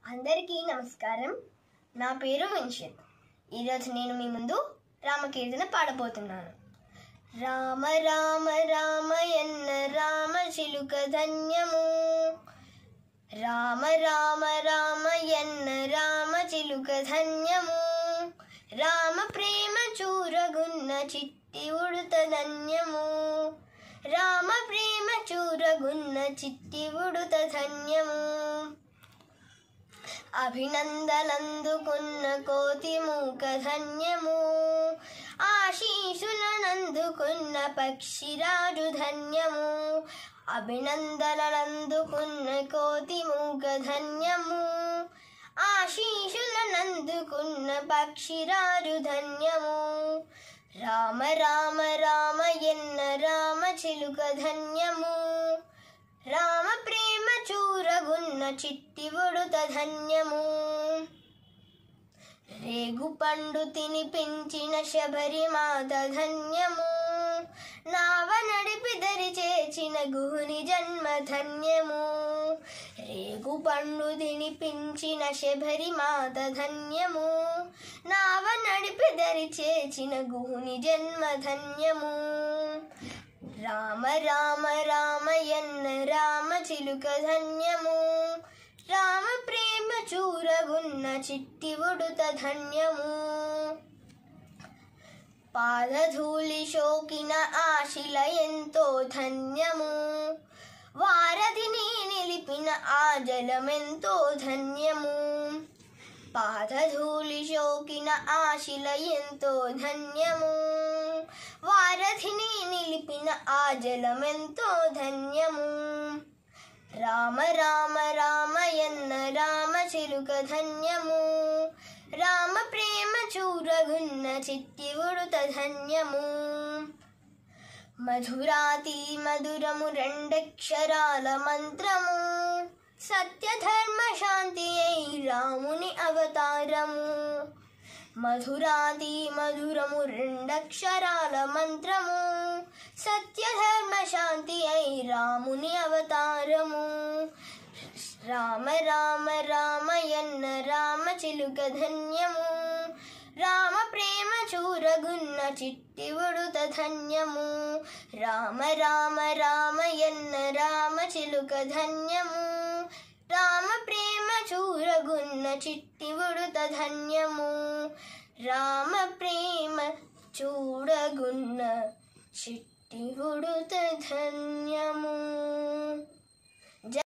అందరికీ నమస్కారం నా పేరు విన్షిత్ ఈరోజు నేను మీ ముందు రామకీర్తన పాడబోతున్నాను రామ రామ రామయన్న రామ చిలుక ధన్యము రామ రామ రామయన్న రామ చిలుక ధన్యము రామ ప్రేమ చూరగున్న చిట్టి ఉడుత ధన్యము రామ ప్రేమ చూరగున్న చిట్టి ఉడుత ధన్యము అభినందనందుకున్న కోతి మూక ధన్యము ఆశీసులనందుకున్న పక్షిరాజు ధన్యము అభినందనందుకున్న కోతి మూక ధన్యము ఆశీసులనందుకున్న పక్షిరాజు ధన్యము రామ రామ రామ ఎన్న రామ చిలుక ధన్యము రామ ప్రేమ చూరగున్న చిట్టి ఉడుత ధన్యము రేగు పండు తినిపించిన శబరిమాత ధన్యము నావ నడిపి దరి చేసిన గుహుని జన్మ ధన్యము రేగు పండు తినిపించిన శబరిమాత ధన్యము నావ నడిపి దరి చేసిన గుహుని జన్మ ధన్యము రామ రామ రామయన్న రామ చిలుక ధన్యము రామ ప్రేమ చూరగున్న చిట్టి ఉడుత ధన్యము పాదధూళి శోకిన ఆశిల ఎంతో ధన్యము వారధిని నిలిపిన ఆ జలమెంతో ధన్యము పాదధూళి శోకిన ఆశిల ఎంతో ధన్యము వారధిని నిలిపిన ఆ జలమెంతో ధన్యము రామ రామ రామయన్న రామ చిలుక ధన్యము రామ ప్రేమ చూరగున్న చిట్టి ఉడుత ధన్యము మధురాతి మధురము రెండక్షరాల మంత్రము సత్యధర్మ శాంతి అయి రాముని అవతారము మధురాతి మధురము రెండక్షరాల మంత్రము సత్యధర్మ శాంతి అయి రాముని అవతారము రామ రామ రామయన్న రామ చిలుక ధన్యము రామ ప్రేమ చూరగున్న చిట్టి ఉడుత ధన్యము రామ రామ రామయన్న రామ చిలుక ధన్యము రామ ప్రేమ చూరగున్న చిట్టి ఉడుత ధన్యము రామ ప్రేమ చూడగున్న చిట్టి ఉడుత ధన్యము